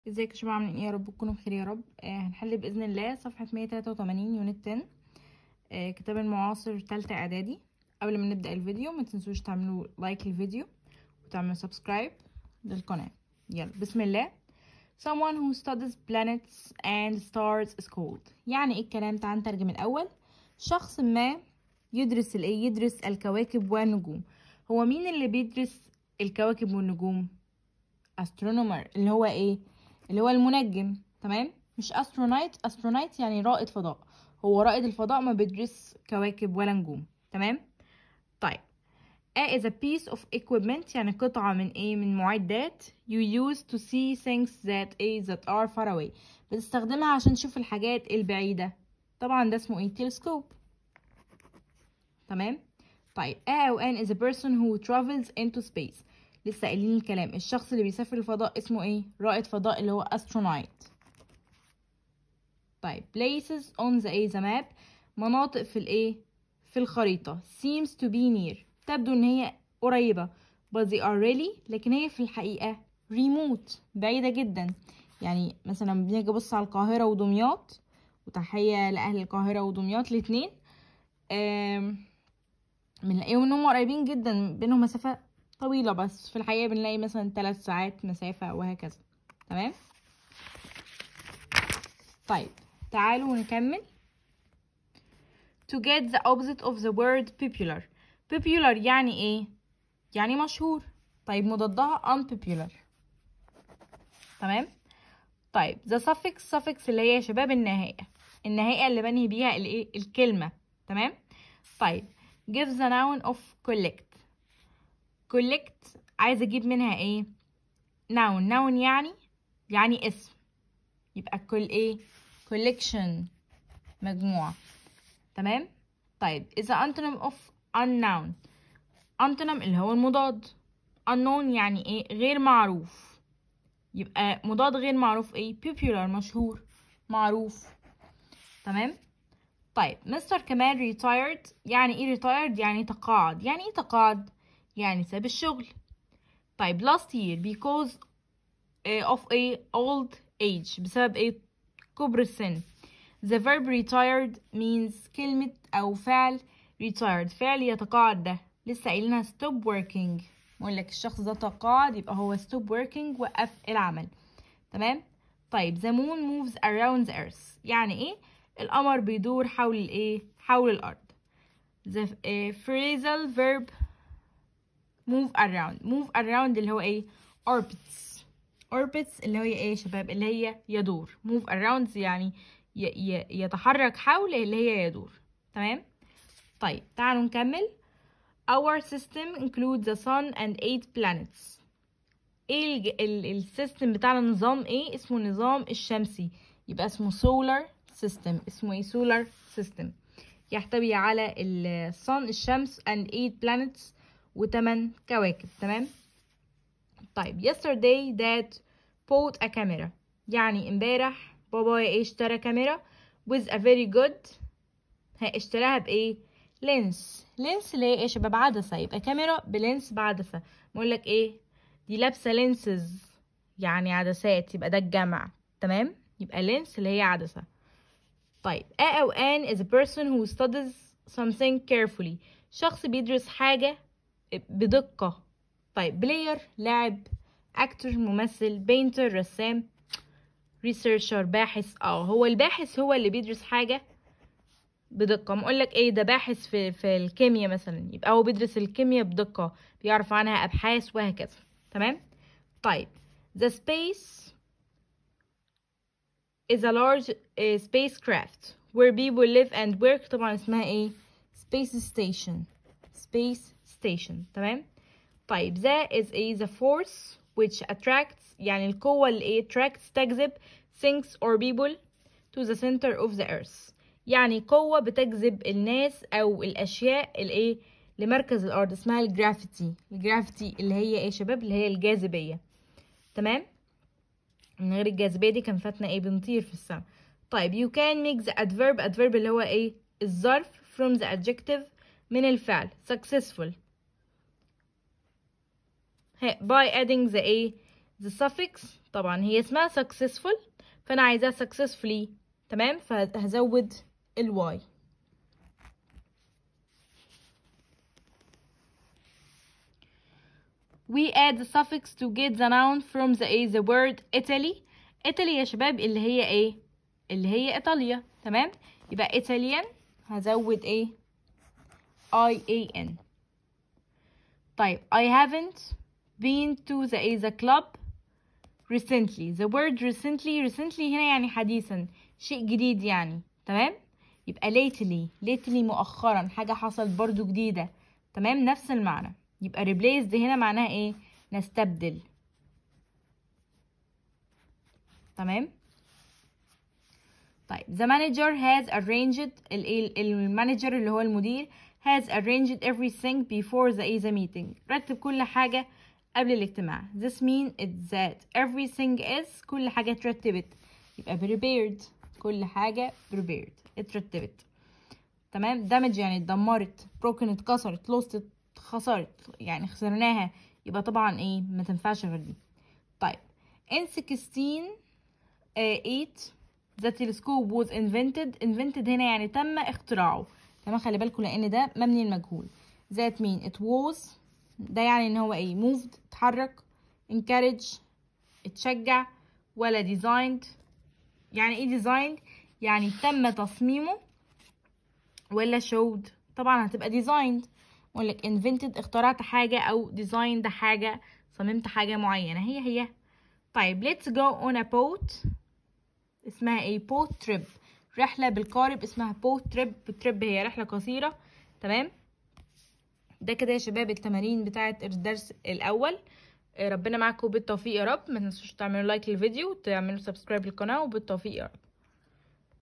ازيكم يا شباب عاملين ايه يا رب تكونوا بخير يا رب آه هنحل باذن الله صفحه 183 يونت 10 آه كتاب المعاصر تالتة اعدادي قبل ما نبدا الفيديو ما تنسوش تعملوا لايك للفيديو وتعملوا سبسكرايب للقناه يلا بسم الله someone who studies planets and stars is called يعني ايه الكلام تعال نترجم الاول شخص ما يدرس الايه يدرس الكواكب والنجوم هو مين اللي بيدرس الكواكب والنجوم astronomer اللي هو ايه اللي هو المنجم تمام مش استرونايت استرونايت يعني رائد فضاء هو رائد الفضاء ما بيدرس كواكب ولا نجوم تمام طيب A is a piece of equipment يعني قطعة من ايه من معدات you use to see things that a that are far away بتستخدمها عشان تشوف الحاجات البعيدة طبعا ده اسمه ايه تلسكوب تمام طيب A أو N is a person who travels into space لسه قايلين الكلام الشخص اللي بيسافر الفضاء اسمه ايه رائد فضاء اللي هو astronaut طيب places on the a the map مناطق في الايه في الخريطة seems to be near تبدو ان هي قريبة but they are really لكن هي في الحقيقة remote بعيدة جدا يعني مثلا بنيجي ابص على القاهرة ودمياط وتحية لأهل القاهرة ودمياط الاتنين بنلاقيهم ان هم قريبين جدا بينهم مسافة طويلة بس في الحقيقة بنلاقي مثلا ثلاث ساعات مسافة وهكذا تمام طيب تعالوا نكمل to get the opposite of the word popular popular يعني ايه يعني مشهور طيب مضادها unpopular تمام طيب the suffix suffix اللي هي يا شباب النهاية النهاية اللي بنهي بيها الايه الكلمة تمام طيب give the noun of collect collect عايزة اجيب منها ايه noun noun يعني يعني اسم يبقى كل ايه collection مجموعة تمام طيب إذا antonym of unknown antonym اللي هو المضاد unknown يعني ايه غير معروف يبقى مضاد غير معروف ايه popular مشهور معروف تمام طيب مستر كمال retired يعني ايه retired يعني تقاعد يعني ايه تقاعد يعني ساب الشغل طيب last year because of a old age بسبب ايه كبر السن the verb retired means كلمة أو فعل retired فعل يتقاعد ده لسه قايلينها stop working بقول لك الشخص ده تقاعد يبقى هو stop working وقف العمل تمام طيب the moon moves around the earth يعني ايه القمر بيدور حول الايه حول الأرض the uh, phrasal verb move around move around اللي هو ايه orbits orbits اللي هي ايه يا شباب اللي هي يدور move around يعني ي ي يتحرك حول اللي هي يدور تمام طيب تعالوا نكمل our system includes the sun and eight planets ايه السيستم بتاعنا نظام ايه اسمه النظام الشمسي يبقى اسمه solar system اسمه ايه solar system يحتوي على الصن الشمس and eight planets وتمن كواكب تمام طيب yesterday dad bought a camera يعني امبارح بابايا ايه اشترى كاميرا with a very good ها اشتراها بايه لينس لينس اللي هي ايه يا شباب عدسة يبقى كاميرا بلينس بعدسة بقولك ايه دي لابسة لينسز يعني عدسات يبقى ده الجمع تمام يبقى لينس اللي هي عدسة طيب A أو N is a person who studies something carefully شخص بيدرس حاجة بدقة طيب بلاير لاعب اكتور ممثل بينتر رسام ريسيرشر باحث اه هو الباحث هو اللي بيدرس حاجة بدقة ما اقولك ايه ده باحث في, في الكيمياء مثلا يبقى هو بيدرس الكيمياء بدقة بيعرف عنها ابحاث وهكذا تمام طيب the space is a large uh, spacecraft where people live and work طبعا اسمها ايه space station space station تمام طيب that is a the force which attracts يعني القوة اللي ايه attracts تجذب things or people to the center of the earth يعني قوة بتجذب الناس أو الأشياء الايه لمركز الأرض اسمها الجرافيتي الجرافيتي اللي هي ايه شباب اللي هي الجاذبية تمام من غير الجاذبية دي كان فاتنا ايه بنطير في السماء طيب you can make the adverb adverb اللي هو ايه الظرف from the adjective من الفعل successful by adding the a the suffix طبعا هي اسمها successful فانا عايزاها successfully تمام فهزود الواي we add the suffix to get the noun from the a the word Italy Italy يا شباب اللي هي ايه اللي هي ايطاليا تمام يبقى Italian هزود ايه I A N طيب I haven't been to the a the club recently the word recently recently هنا يعني حديثا شيء جديد يعني تمام يبقى lately lately مؤخرا حاجة حصلت برضو جديدة تمام نفس المعنى يبقى replaced هنا معناها ايه نستبدل تمام طيب the manager has arranged المانجر اللي هو المدير has arranged everything before the is a meeting رتب كل حاجة قبل الاجتماع this means that everything is كل حاجة اترتبت يبقى prepared كل حاجة prepared اترتبت تمام damage يعني اتدمرت broken اتكسرت lost خسرت يعني خسرناها يبقى طبعا ايه ما تنفعش غير دي طيب in 16 uh, 8 the telescope was invented invented هنا يعني تم اختراعه تمام خلي بالكم لان ده مبني المجهول that mean it was ده يعني ان هو ايه moved اتحرك encourage اتشجع ولا designed يعني ايه designed يعني تم تصميمه ولا showed طبعا هتبقى designed اقول لك invented اخترعت حاجة او designed حاجة صممت حاجة معينة هي هي طيب let's go on a boat اسمها ايه boat trip رحلة بالقارب اسمها boat trip trip هي رحلة قصيرة تمام ده كده يا شباب التمارين بتاعة الدرس الأول ربنا معاكم بالتوفيق يا رب ما تنسوش تعملوا لايك للفيديو وتعملوا سبسكرايب للقناة وبالتوفيق يا رب